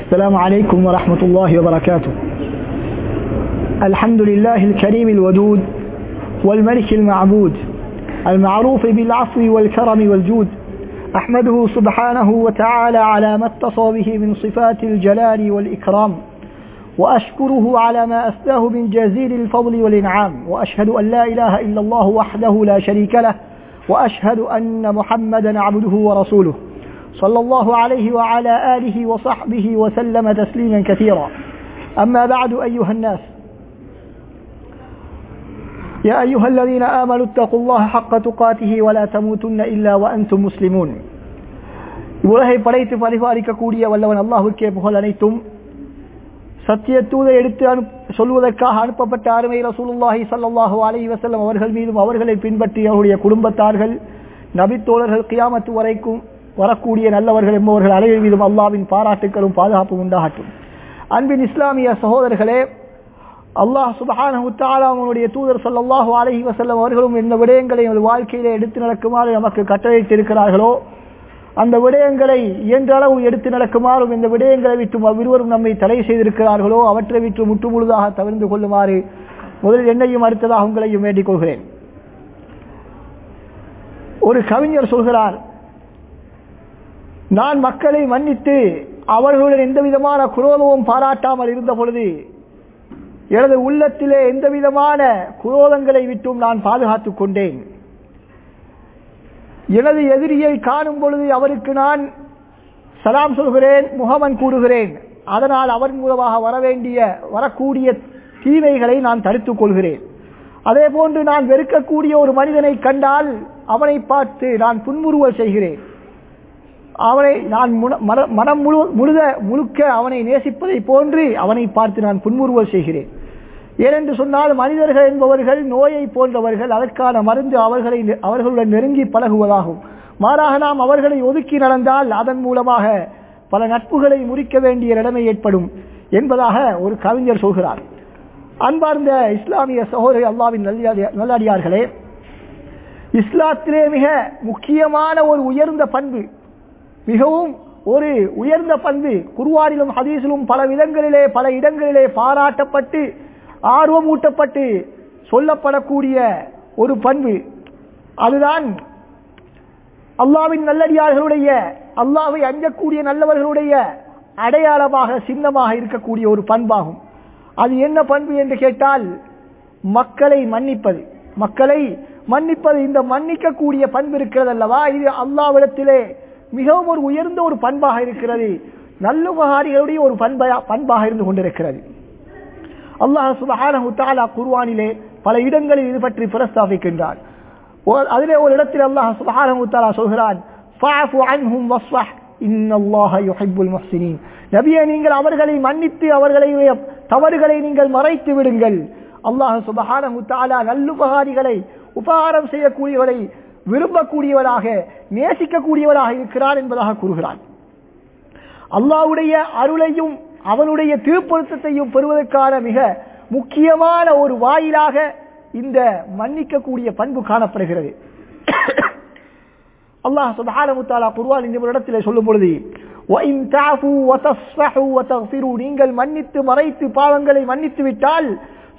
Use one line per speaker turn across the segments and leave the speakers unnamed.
السلام عليكم ورحمة الله وبركاته الحمد لله الكريم الودود والملك المعبود المعروف بالعفو والكرم والجود أحمده سبحانه وتعالى على ما اتصى به من صفات الجلال والإكرام وأشكره على ما أسداه من جزيل الفضل والإنعام وأشهد أن لا إله إلا الله وحده لا شريك له وأشهد أن محمدا عبده ورسوله صلى الله عليه وعلى آله وصحبه وسلم تسليما كثيرا أما بعد أيها الناس يا أيها الذين آمنوا اتقوا الله حق تقاته ولا تموتن إلا وأنتم مسلمون உலகை படைத்து பரிபாலிக்கக்கூடிய வல்லவன் அல்லாஹுக்கே புகழ் அனைத்தும் சத்தியத்தூதை எடுத்து அனு சொல்வதற்காக அனுப்பப்பட்ட அருமை ரசூலுல்லாஹி சல்லாஹூ அலி வசல்லம் அவர்கள் மீதும் அவர்களை பின்பற்றி அவருடைய குடும்பத்தார்கள் நபித்தோழர்கள் கியாமத்து வரைக்கும் வரக்கூடிய நல்லவர்கள் என்பவர்கள் அனைவர் மீதும் அல்லாவின் பாராட்டுகளும் பாதுகாப்பும் உண்டாகட்டும் அன்பின் இஸ்லாமிய சகோதரர்களே அல்லாஹ் சுபஹானுடைய தூதர் சொல்லல்லாஹு அலஹி வசல்லம் அவர்களும் இந்த விடயங்களை எமது வாழ்க்கையிலே எடுத்து நடக்குமாறு நமக்கு கட்டளையிட்டிருக்கிறார்களோ அந்த விடயங்களை இயன்ற அளவு எடுத்து நடக்குமாறும் இந்த விடயங்களை விட்டு அவ்விருவரும் நம்மை தடை செய்திருக்கிறார்களோ அவற்றை விட்டு முற்று முழுதாக தவிர்த்து கொள்ளுமாறு முதலில் என்னையும் அடுத்ததாக உங்களையும் வேண்டிக் கொள்கிறேன் ஒரு கவிஞர் சொல்கிறார் நான் மக்களை மன்னித்து அவர்களுடன் எந்த விதமான குரோதமும் பாராட்டாமல் இருந்த பொழுது எனது உள்ளத்திலே எந்த விதமான குரோதங்களை விட்டும் நான் பாதுகாத்துக் கொண்டேன் எனது எதிரியை காணும் பொழுது அவருக்கு நான் சலாம் சொல்கிறேன் முகமன் கூறுகிறேன் அதனால் அவன் மூலமாக வரவேண்டிய வரக்கூடிய தீமைகளை நான் தடுத்துக் கொள்கிறேன் அதே போன்று நான் வெறுக்கக்கூடிய ஒரு மனிதனை கண்டால் அவனை பார்த்து நான் புன்முறுவல் செய்கிறேன் அவனை நான் மனம் முழு முழுத முழுக்க அவனை நேசிப்பதை போன்று அவனை பார்த்து நான் புன்முறுவல் செய்கிறேன் ஏனென்று சொன்னால் மனிதர்கள் என்பவர்கள் நோயை போன்றவர்கள் அதற்கான மருந்து அவர்களை அவர்களுடன் நெருங்கி பழகுவதாகும் மாறாக நாம் அவர்களை ஒதுக்கி நடந்தால் அதன் மூலமாக பல நட்புகளை முறிக்க வேண்டிய நிலைமை ஏற்படும் என்பதாக ஒரு கவிஞர் சொல்கிறார் அன்பார்ந்த இஸ்லாமிய சகோதரி அல்லாவின் நல்லடியார்களே இஸ்லாத்திலே மிக முக்கியமான ஒரு உயர்ந்த பண்பு மிகவும் ஒரு உயர்ந்த பண்பு குருவானிலும் ஹதீஸிலும் பல விதங்களிலே பல இடங்களிலே பாராட்டப்பட்டு ஆர்வமூட்டப்பட்டு சொல்லப்படக்கூடிய ஒரு பண்பு அதுதான் அல்லாவின் நல்லடியார்களுடைய அல்லாவை அஞ்சக்கூடிய நல்லவர்களுடைய அடையாளமாக சின்னமாக இருக்கக்கூடிய ஒரு பண்பாகும் அது என்ன பண்பு என்று கேட்டால் மக்களை மன்னிப்பது மக்களை மன்னிப்பது இந்த மன்னிக்கக்கூடிய பண்பு இருக்கிறது அல்லவா இது அல்லாவிடத்திலே மிகவும் ஒரு உயர்ந்த ஒரு பண்பாக இருக்கிறது நல்லுபகாரிகளுடைய ஒரு பண்பா பண்பாக இருந்து கொண்டிருக்கிறது அல்லாஹ் சுபஹானா குர்வானிலே பல இடங்களில் இது பற்றி பிரஸ்தாபிக்கின்றான் அதிலே ஒரு இடத்தில் அல்லாஹ் சுபஹானா சொல்கிறான் நபியை நீங்கள் அவர்களை மன்னித்து அவர்களை தவறுகளை நீங்கள் மறைத்து விடுங்கள் அல்லாஹ் சுபஹானா நல்லுபகாரிகளை உபகாரம் செய்யக்கூடியவரை விரும்பக்கூடியவராக நேசிக்கக்கூடியவராக இருக்கிறார் என்பதாக கூறுகிறான் அல்லாவுடைய அருளையும் அவனுடைய திருப்பொருத்தத்தையும் பெறுவதற்கான மிக முக்கியமான ஒரு வாயிலாக இந்த மன்னிக்கக்கூடிய பண்பு காணப்படுகிறது அல்லாஹ் சுபஹானமுத்தாலா குர்வான் இந்த இடத்திலே சொல்லும் பொழுது நீங்கள் மன்னித்து மறைத்து பாவங்களை மன்னித்து விட்டால்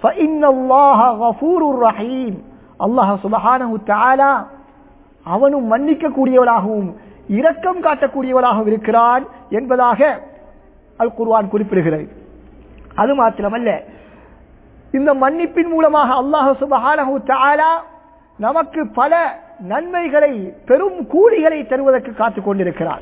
அல்லாஹ் சுபஹானஹு தஆலா அவனும் மன்னிக்கக்கூடியவனாகவும் இரக்கம் காட்டக்கூடியவனாகவும் இருக்கிறான் என்பதாக அல் குர்வான் குறிப்பிடுகிறது அது மாத்திரமல்ல இந்த மன்னிப்பின் மூலமாக அல்லாஹு சுபஹானஹு தஆலா நமக்கு பல நன்மைகளை பெரும் கூலிகளை தருவதற்கு காத்துக் கொண்டிருக்கிறார்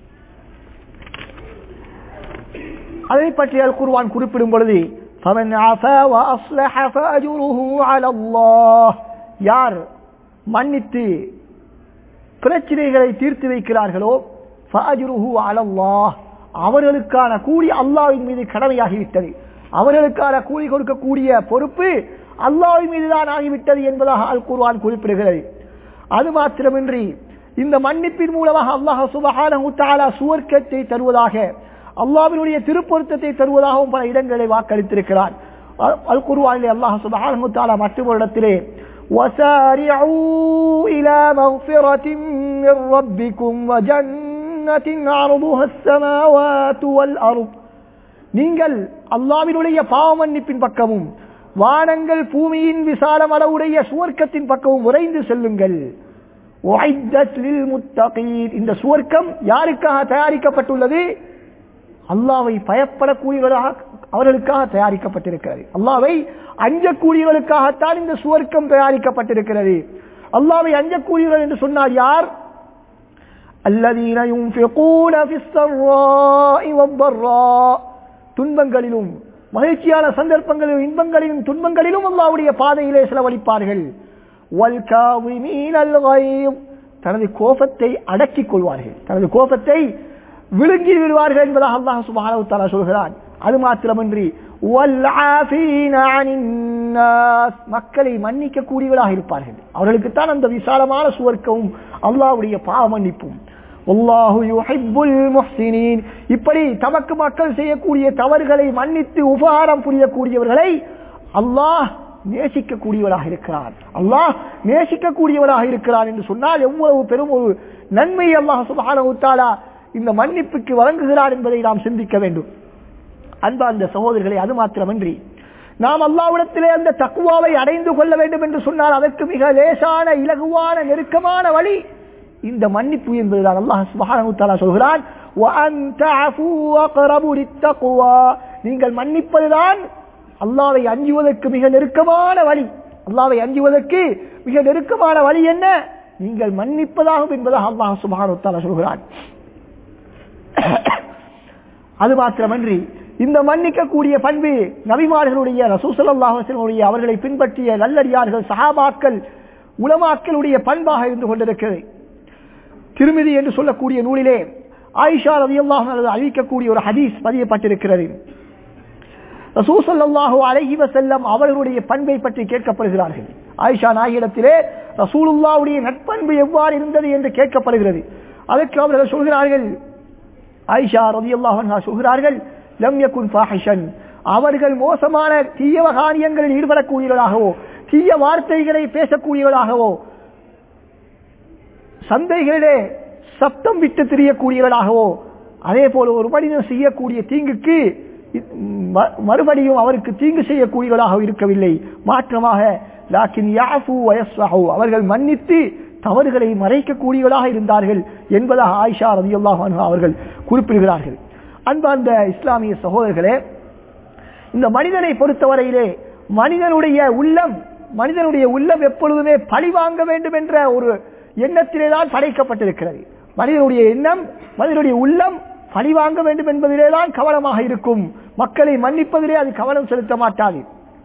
அதை பற்றி அல் குர்வான் குறிப்பிடும் பொழுது فمن عفا وأصلح فأجره على الله யார் மன்னித்து பிரச்சனைகளை தீர்த்து வைக்கிறார்களோ ஃபஅஜ்ருஹு அலல்லாஹ் அவர்களுக்கான கூலி அல்லாஹ்வின் மீது கடமையாகிவிட்டது அவர்களுக்கான கூலி கொடுக்கக்கூடிய பொறுப்பு அல்லாஹ்வின் மீதுதான் ஆகிவிட்டது என்பதாக அல் குர்ஆன் குறிப்பிடுகிறது அது மாத்திரமின்றி இந்த மன்னிப்பின் மூலமாக அல்லாஹ் சுபஹானஹு தஆலா சுவர்க்கத்தை தருவதாக அல்லாஹ்வினுடைய திருப்பொருத்தத்தை தருவதாகவும் பல இடங்களை வாக்களித்திருக்கிறார் அல் குர்ஆனிலே அல்லாஹ் சுபஹானஹு தஆலா மற்றொரு இடத்திலே وسارعوا إلى مغفرة من ربكم وجنة عرضها السماوات والأرض நீங்கள் அல்லாவினுடைய பாவ மன்னிப்பின் பக்கமும் வானங்கள் பூமியின் விசாலம் அளவுடைய சுவர்க்கத்தின் பக்கமும் உறைந்து செல்லுங்கள் உஐத்தத் லில் முத்தகீன். இந்த சுவர்க்கம் யாருக்காக தயாரிக்கப்பட்டுள்ளது அல்லாவை பயப்படக்கூடியவர்களாக அவர்களுக்காக தயாரிக்கப்பட்டிருக்கிறது அல்லாவை அஞ்சக்கூடியவர்களுக்காகத்தான் இந்த சுவர்க்கம் தயாரிக்கப்பட்டிருக்கிறது அல்லாவை அஞ்சக்கூடியவர்கள் என்று சொன்னார் யார் الذين ينفقون في السراء والضراء துன்பங்களிலும் மகிழ்ச்சியான சந்தர்ப்பங்களிலும் இன்பங்களிலும் துன்பங்களிலும் அல்லாவுடைய பாதையிலே செலவழிப்பார்கள் وَالْكَاظِمِينَ الْغَيْظَ தனது கோபத்தை அடக்கிக் கொள்வார்கள் தனது கோபத்தை விழுங்கி விடுவார்கள் என்பதாக அல்லாஹ் சுப்ஹானஹு வ தஆலா சொல்கிறான் அது மாத்திரமன்றி وَالْعَافِينَ عَنِ النَّاسِ மக்களை மன்னிக்க கூடியவர்களாக இருப்பார்கள் அவர்களுக்குத்தான் அந்த விசாலமான சுவர்க்கமும் அல்லாஹ்வுடைய பாவ மன்னிப்பும் அல்லாஹு யுஹிப்புல் முஹ்சினீன் இப்படி தமக்கு மக்கள் செய்யக்கூடிய தவறுகளை மன்னித்து உபகாரம் புரியக்கூடியவர்களை அல்லாஹ் நேசிக்கக்கூடியவராக இருக்கிறார் அல்லாஹ் நேசிக்கக்கூடியவராக இருக்கிறார் என்று சொன்னால் எவ்வளவு பெரும் ஒரு நன்மை அல்லாஹ் சுப்ஹானஹு வ தஆலா இந்த மன்னிப்புக்கு வழங்குகிறார் என்பதை நாம் சிந்திக்க வேண்டும் அன்பார்ந்த சகோதரர்களை அது மாத்திரமன்றி நாம் அல்லாவிடத்திலே அந்த தக்குவாவை அடைந்து கொள்ள வேண்டும் என்று சொன்னால் அதற்கு மிக லேசான இலகுவான நெருக்கமான வழி இந்த மன்னிப்பு என்பதுதான் அல்லாஹ் சுப்ஹானஹு வ தஆலா சொல்கிறான் وَأَن تَعْفُوا أَقْرَبُ لِلتَّقْوَى நீங்கள் மன்னிப்பதுதான் அல்லாவை அஞ்சுவதற்கு மிக நெருக்கமான வழி அல்லாவை அஞ்சுவதற்கு மிக நெருக்கமான வழி என்ன நீங்கள் மன்னிப்பதாகும் என்பதாக அல்லாஹ் சுப்ஹானஹு வ தஆலா சொல்கிறான் அது மாத்திரமன்றி இந்த மன்னிக்கக்கூடிய பண்பு நபிமார்களுடைய ரசூசல்லாஹுடைய அவர்களை பின்பற்றிய நல்லடியார்கள் சஹாபாக்கள் உலமாக்களுடைய பண்பாக இருந்து கொண்டிருக்கிறது திருமிதி என்று சொல்லக்கூடிய நூலிலே ஆயிஷா ரவியல்லாஹ் அறிவிக்கக்கூடிய ஒரு ஹதீஸ் பதியப்பட்டிருக்கிறது ரசூசல்லாஹு அலஹி வசல்லம் அவர்களுடைய பண்பை பற்றி கேட்கப்படுகிறார்கள் ஆயிஷா நாயிடத்திலே ரசூலுல்லாவுடைய நட்பண்பு எவ்வாறு இருந்தது என்று கேட்கப்படுகிறது அதற்கு அவர்கள் சொல்கிறார்கள் ஆயிஷா ரதியல்லாஹு சொல்கிறார்கள் லம் யகுன் ஃபாஹிஷன் அவர்கள் மோசமான தீய காரியங்களில் ஈடுபடக்கூடியவர்களாகவோ தீய வார்த்தைகளை பேசக்கூடியவர்களாகவோ சந்தைகளிலே சப்தம் விட்டு திரியக்கூடியவர்களாகவோ அதே போல ஒரு மனிதன் செய்யக்கூடிய தீங்குக்கு ம- மறுபடியும் அவருக்கு தீங்கு செய்யக்கூடியவர்களாக இருக்கவில்லை மாற்றமாக லாக்கின் யாஃபு வயஸ்வஹு அவர்கள் மன்னித்து தவறுகளை மறைக்கக்கூடியவர்களாக இருந்தார்கள் என்பதாக ஆயிஷா ரதியுல்லாஹ் அவர்கள் குறிப்பிடுகிறார்கள் அன்பார்ந்த இஸ்லாமிய சகோதரர்களே இந்த மனிதனை பொறுத்தவரையிலே மனிதனுடைய உள்ளம் மனிதனுடைய உள்ளம் எப்பொழுதுமே பழி வாங்க வேண்டும் என்ற ஒரு எண்ணத்திலே தான் படைக்கப்பட்டிருக்கிறது மனிதனுடைய எண்ணம் மனிதனுடைய உள்ளம் பழி வாங்க வேண்டும் என்பதிலே தான் கவனமாக இருக்கும் மக்களை மன்னிப்பதிலே அது கவனம் செலுத்த மாட்டாது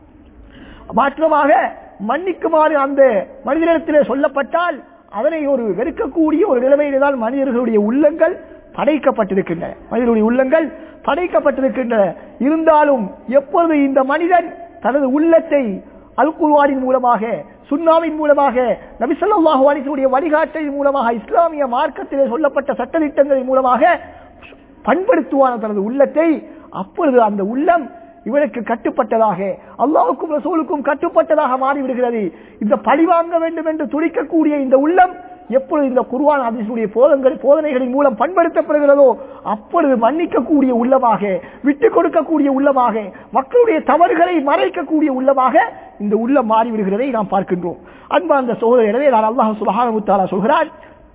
மாற்றமாக மன்னிக்குமாறு அந்த மனிதனிடத்திலே சொல்லப்பட்டால் அதனை ஒரு வெறுக்கக்கூடிய ஒரு நிலைமையிலே தான் மனிதர்களுடைய உள்ளங்கள் படைக்கப்பட்டிருக்கின்றன மனிதனுடைய உள்ளங்கள் படைக்கப்பட்டிருக்கின்றன இருந்தாலும் எப்பொழுது இந்த மனிதன் தனது உள்ளத்தை அல் குர்ஆனின் மூலமாக சுன்னாவின் மூலமாக நபிசல்லாஹு அலிசுடைய வழிகாட்டலின் மூலமாக இஸ்லாமிய மார்க்கத்திலே சொல்லப்பட்ட சட்டத்திட்டங்களின் மூலமாக பண்படுத்துவான தனது உள்ளத்தை அப்பொழுது அந்த உள்ளம் இவனுக்கு கட்டுப்பட்டதாக அல்லாவுக்கும் ரசூலுக்கும் கட்டுப்பட்டதாக மாறிவிடுகிறது இந்த பழிவாங்க வேண்டும் என்று துடிக்கக்கூடிய இந்த உள்ளம் எப்பொழுது இந்த குர்ஆன் அதிசுடைய போதங்கள் போதனைகளின் மூலம் பண்படுத்தப்படுகிறதோ அப்பொழுது மன்னிக்கக்கூடிய உள்ளமாக விட்டு கொடுக்கக்கூடிய உள்ளமாக மக்களுடைய தவறுகளை மறைக்கக்கூடிய உள்ளமாக இந்த உள்ளம் மாறிவிடுகிறதை நாம் பார்க்கின்றோம் அன்பார்ந்த சோதனை எனவே நான் அல்லாஹ் சுபஹானஹு தஆலா சொல்கிறான்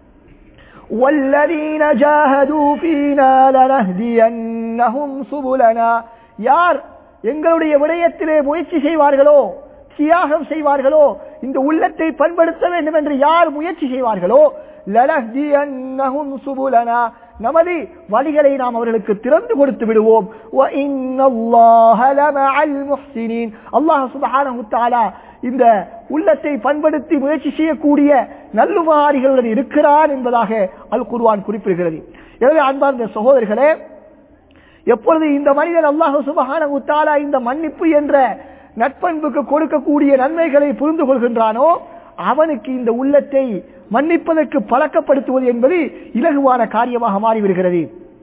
والذين جاهدوا فينا لنهدينهم سبلنا யார் எங்களுடைய விடயத்திலே முயற்சி செய்வார்களோ தியாகம் செய்வார்களோ இந்த உள்ளத்தை பண்படுத்த வேண்டும் என்று யார் முயற்சி செய்வார்களோ லனஹ்தியன்னஹும் சுபுலனா நமது வழிகளை நாம் அவர்களுக்கு திறந்து கொடுத்து விடுவோம் وَإِنَّ اللَّهَ لَمَعَ الْمُحْسِنِينَ அல்லாஹ் சுப்ஹானஹு தஆலா இந்த உள்ளத்தை பண்படுத்தி முயற்சி செய்யக்கூடிய நல்லுமாரிகளுடன் இருக்கிறான் என்பதாக அல் குர்ஆன் குறிப்பிடுகிறது எனவே அன்பார்ந்த சகோதரர்களே எப்பொழுது இந்த மனிதன் அல்லாஹு சுபஹானஹு தஆலா இந்த மன்னிப்பு என்ற நட்பண்புக்கு கொடுக்கக்கூடிய நன்மைகளை புரிந்து கொள்கின்றானோ அவனுக்கு இந்த உள்ளத்தை மன்னிப்பதற்கு பழக்கப்படுத்துவது என்பது இலகுவான காரியமாக மாறிவிடுகிறது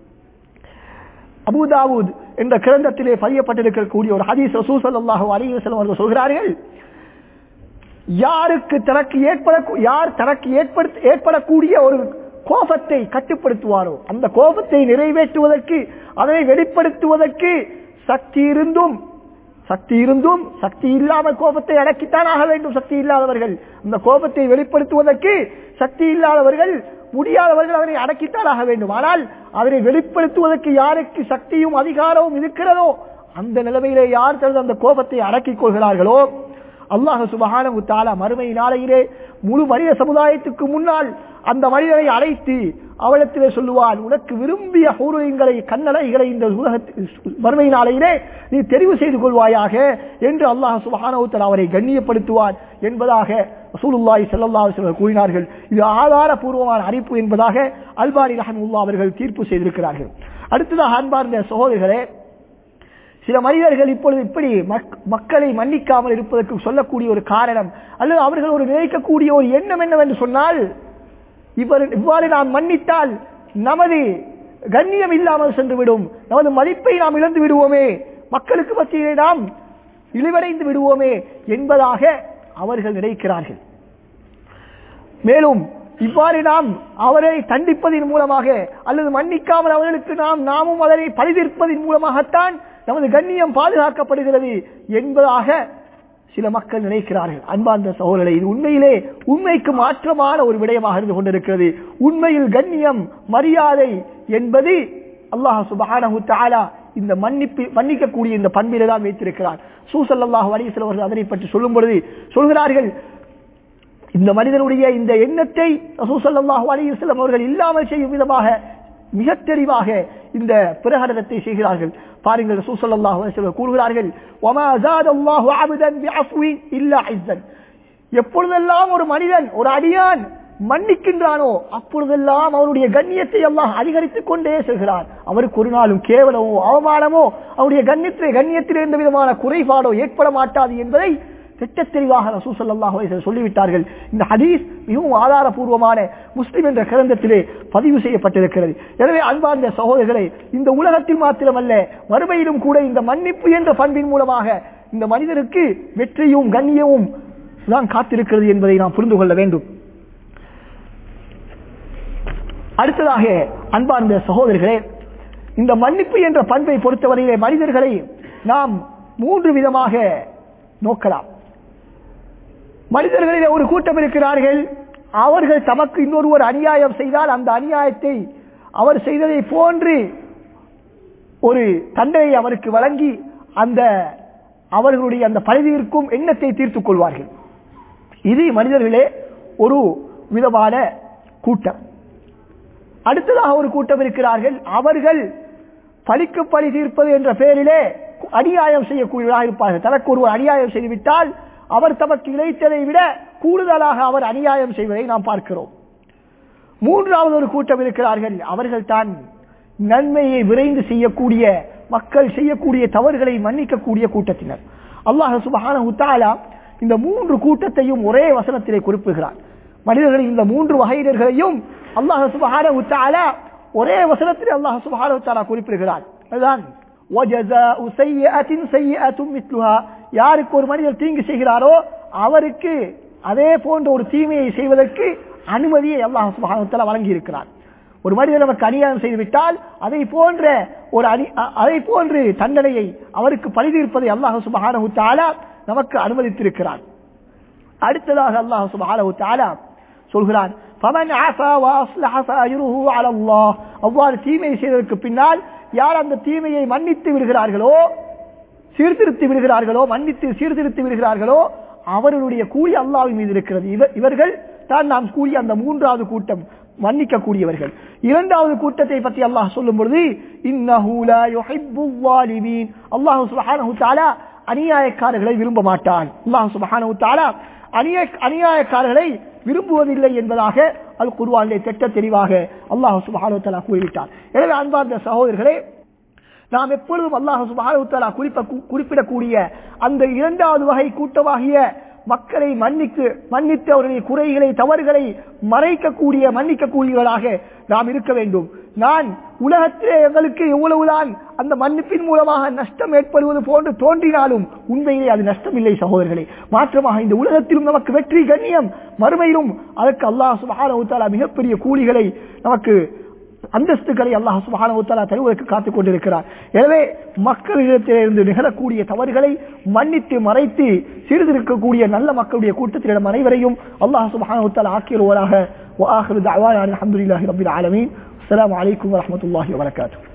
அபுதாவூத் என்ற கிரந்தத்திலே பதியப்பட்டிருக்கக்கூடிய ஒரு ஹதீஸ் ரசூ ஸல்லல்லாஹு அலைஹி வஸல்லம் அவர்கள் சொல்கிறார்கள் யாருக்கு தனக்கு ஏற்பட யார் தனக்கு ஏற்படுத்த ஏற்படக்கூடிய ஒரு கோபத்தை கட்டுப்படுத்துவாரோ அந்த கோபத்தை நிறைவேற்றுவதற்கு அதனை வெளிப்படுத்துவதற்கு சக்தி இருந்தும் சக்தி இருந்தும் சக்தி இல்லாமல் கோபத்தை அடக்கித்தான் ஆக வேண்டும் சக்தி இல்லாதவர்கள் அந்த கோபத்தை வெளிப்படுத்துவதற்கு சக்தி இல்லாதவர்கள் முடியாதவர்கள் அதனை அடக்கித்தான் ஆக வேண்டும் ஆனால் அதனை வெளிப்படுத்துவதற்கு யாருக்கு சக்தியும் அதிகாரமும் இருக்கிறதோ அந்த நிலைமையிலே யார் தனது அந்த கோபத்தை அடக்கிக் கொள்கிறார்களோ அல்லாஹ் சுபஹானஹு தஆலா மறுமை நாளையிலே முழு மனித சமுதாயத்துக்கு முன்னால் அந்த மனிதனை அழைத்து அவளத்திலே சொல்லுவான் உனக்கு விரும்பிய ஹூரியங்களை கண்ணலைகளை இந்த உலகத்தில் மறுமை நாளையிலே நீ தெரிவு செய்து கொள்வாயாக என்று அல்லாஹ் சுபஹானஹு தஆலா அவரை கண்ணியப்படுத்துவான் என்பதாக ரசூலுல்லாஹி ஸல்லல்லாஹு அலைஹி வஸல்லம் கூறினார்கள் இது ஆதாரபூர்வமான அறிப்பு என்பதாக அல்பானி ரஹ்மத்துல்லாஹ் அவர்கள் தீர்ப்பு செய்திருக்கிறார்கள் அடுத்ததாக அன்பார்ந்த சகோதரர்களே சில மனிதர்கள் இப்பொழுது இப்படி மக்- மக்களை மன்னிக்காமல் இருப்பதற்கு சொல்லக்கூடிய ஒரு காரணம் அல்லது அவர்கள் ஒரு நினைக்கக்கூடிய ஒரு எண்ணம் என்னவென்று சொன்னால் இவர் இவ்வாறு நாம் மன்னித்தால் நமது கண்ணியம் இல்லாமல் சென்று விடும் நமது மதிப்பை நாம் இழந்து விடுவோமே மக்களுக்கு மத்தியிலே நாம் இழிவடைந்து விடுவோமே என்பதாக அவர்கள் நினைக்கிறார்கள் மேலும் இவ்வாறு நாம் அவரை தண்டிப்பதன் மூலமாக அல்லது மன்னிக்காமல் அவர்களுக்கு நாம் நாமும் அதனை பழிதீர்ப்பதன் மூலமாகத்தான் நமது கண்ணியம் பாதுகாக்கப்படுகிறது என்பதாக சில மக்கள் நினைக்கிறார்கள் அன்பார்ந்த சகோதரரை இது உண்மையிலே உண்மைக்கு மாற்றமான ஒரு விடயமாக இருந்து கொண்டிருக்கிறது உண்மையில் கண்ணியம் மரியாதை என்பது அல்லாஹ் சுபஹானஹு தஆலா இந்த மன்னிப்பு மன்னிக்கக்கூடிய இந்த பண்பிலே தான் வைத்திருக்கிறார் சூசல்லாஹு அலைஹி அவர்கள் அதனை பற்றி சொல்லும் பொழுது சொல்கிறார்கள் இந்த மனிதனுடைய இந்த எண்ணத்தை ரசூசல்லாஹு அலைஹி அவர்கள் இல்லாமல் செய்யும் விதமாக மிக தெளிவாக இந்த பிரகடனத்தை செய்கிறார்கள் பாருங்கள் ரசூசல்லாஹு அலைஹி வஸல்லம் கூறுகிறார்கள் வமா ஜாதல்லாஹு அப்தன் பிஅஃவின் இல்லா இஸ்ஸன் எப்பொழுதெல்லாம் ஒரு மனிதன் ஒரு அடியான் மன்னிக்கின்றானோ அப்பொழுதெல்லாம் அவருடைய கண்ணியத்தை அல்லாஹ் அதிகரித்துக் கொண்டே செல்கிறார் அவருக்கு ஒரு நாளும் கேவலமோ அவமானமோ அவருடைய கண்ணியத்திலே கண்ணியத்தில் எந்த விதமான குறைபாடோ ஏற்பட மாட்டாது என்பதை திட்டத் தெளிவாக ரசூசல்லாஹு அலைஹி வஸல்லம் சொல்லிவிட்டார்கள் இந்த ஹதீஸ் மிகவும் ஆதாரபூர்வமான முஸ்லிம் என்ற கிரந்தத்திலே பதிவு செய்யப்பட்டிருக்கிறது எனவே அன்பார்ந்த சகோதரர்களே இந்த உலகத்தில் மாத்திரமல்ல மறுமையிலும் கூட இந்த மன்னிப்பு என்ற பண்பின் மூலமாக இந்த மனிதனுக்கு வெற்றியும் கண்ணியமும் தான் காத்திருக்கிறது என்பதை நாம் புரிந்து கொள்ள வேண்டும் அடுத்ததாக அன்பார்ந்த சகோதரர்களே இந்த மன்னிப்பு என்ற பண்பை பொறுத்தவரையிலே மனிதர்களை நாம் மூன்று விதமாக நோக்கலாம் மனிதர்களிலே ஒரு கூட்டம் இருக்கிறார்கள் அவர்கள் தமக்கு இன்னொருவர் அநியாயம் செய்தால் அந்த அநியாயத்தை அவர் செய்ததை போன்று ஒரு தண்டனை அவருக்கு வழங்கி அந்த அவர்களுடைய அந்த பதவியிற்கும் எண்ணத்தை தீர்த்துக் கொள்வார்கள் இது மனிதர்களே ஒரு விதமான கூட்டம் அடுத்ததாக ஒரு கூட்டம் இருக்கிறார்கள் அவர்கள் பழிக்கு பழி தீர்ப்பது என்ற பெயரிலே அநியாயம் செய்யக்கூடியவர்களாக இருப்பார்கள் தனக்கு ஒருவர் அநியாயம் செய்துவிட்டால் அவர் தமக்கு இழைத்ததை விட கூடுதலாக அவர் அநியாயம் செய்வதை நாம் பார்க்கிறோம் மூன்றாவது ஒரு கூட்டம் இருக்கிறார்கள் அவர்கள் தான் நன்மையை விரைந்து செய்யக்கூடிய மக்கள் செய்யக்கூடிய தவறுகளை மன்னிக்கக்கூடிய கூட்டத்தினர் அல்லாஹ் சுபஹானஹு தஆலா இந்த மூன்று கூட்டத்தையும் ஒரே வசனத்திலே குறிப்பிடுகிறார் மனிதர்களின் இந்த மூன்று வகையினர்களையும் அல்லாஹ் சுபஹானஹு தஆலா ஒரே வசனத்திலே அல்லாஹ் சுபஹானஹு தஆலா குறிப்பிடுகிறார் அதுதான் وَجَزَاءُ سَيِّئَةٍ سَيِّئَةٌ مِثْلُهَا யாருக்கு ஒரு மனிதர் தீங்கு செய்கிறாரோ அவருக்கு அதே போன்ற ஒரு தீமையை செய்வதற்கு அனுமதியை அல்லாஹ் சுப்ஹானஹு வ தஆலா வழங்கி இருக்கிறார் ஒரு மனிதர் நமக்கு அநியாயம் செய்துவிட்டால் அதை போன்ற ஒரு அணி அ- அதை போன்று தண்டனையை அவருக்கு பழிதீர்ப்பதை அல்லாஹ் சுப்ஹானஹு வ தஆலா நமக்கு அனுமதித்திருக்கிறார் அடுத்ததாக அல்லாஹ் சுப்ஹானஹு வ தஆலா சொல்கிறான் فمن عفا واصلح فاجره على الله அவ்வாறு தீமை செய்ததற்கு பின்னால் யார் அந்த தீமையை மன்னித்து விடுகிறார்களோ சீர்திருத்தி விடுகிறார்களோ மன்னித்து சீர்திருத்தி விடுகிறார்களோ அவர்களுடைய கூலி அல்லாஹ்வின் மீது இருக்கிறது இவ- இவர்கள் தான் நாம் கூறிய அந்த மூன்றாவது கூட்டம் மன்னிக்க கூடியவர்கள் இரண்டாவது கூட்டத்தை பற்றி அல்லாஹ் சொல்லும் பொழுது இன்னஹு லா யுஹிப்பு ஸாலிமீன் அல்லாஹ் சுப்ஹானஹு தஆலா அநியாயக்காரர்களை விரும்ப மாட்டான் அல்லாஹ் சுப்ஹானஹு தஆலா அநியாய அநியாயக்காரர்களை விரும்புவதில்லை என்பதாக அல் குர்ஆனிலே திட்ட தெளிவாக அல்லாஹ் சுப்ஹானஹு வ தஆலா கூறிவிட்டார் எனவே அன்பார்ந்த சகோதரர்களே நாம் எப்பொழுதும் அல்லாஹ் சுப்ஹானஹு வ தஆலா குறிப்ப குறிப்பிடக்கூடிய அந்த இரண்டாவது வகை கூட்டமாகிய மக்களை மன்னித்து மன்னித்து அவருடைய குறைகளை தவறுகளை மறைக்கக்கூடிய மன்னிக்கக்கூடியவர்களாக நாம் இருக்க வேண்டும் நான் உலகத்திலே எங்களுக்கு எவ்வளவுதான் அந்த மன்னிப்பின் மூலமாக நஷ்டம் ஏற்படுவது போன்று தோன்றினாலும் உண்மையிலே அது நஷ்டம் இல்லை சகோதரர்களே மாற்றமாக இந்த உலகத்திலும் நமக்கு வெற்றி கண்ணியம் மறுமையிலும் அதற்கு அல்லாஹ் சுபான மிகப்பெரிய கூலிகளை நமக்கு அந்தஸ்துகளை அல்லாஹ் சுபானவுத்தாலா தருவதற்கு காத்துக் கொண்டிருக்கிறார் எனவே மக்களிடத்திலிருந்து நிகழக்கூடிய தவறுகளை மன்னித்து மறைத்து சீர்திருக்கக்கூடிய நல்ல மக்களுடைய கூட்டத்திடம் அனைவரையும் அல்லாஹ் சுபானவுத்தாலா ஆக்கியவராக وآخر دعوانا الحمد لله رب العالمين السلام عليكم ورحمة الله وبركاته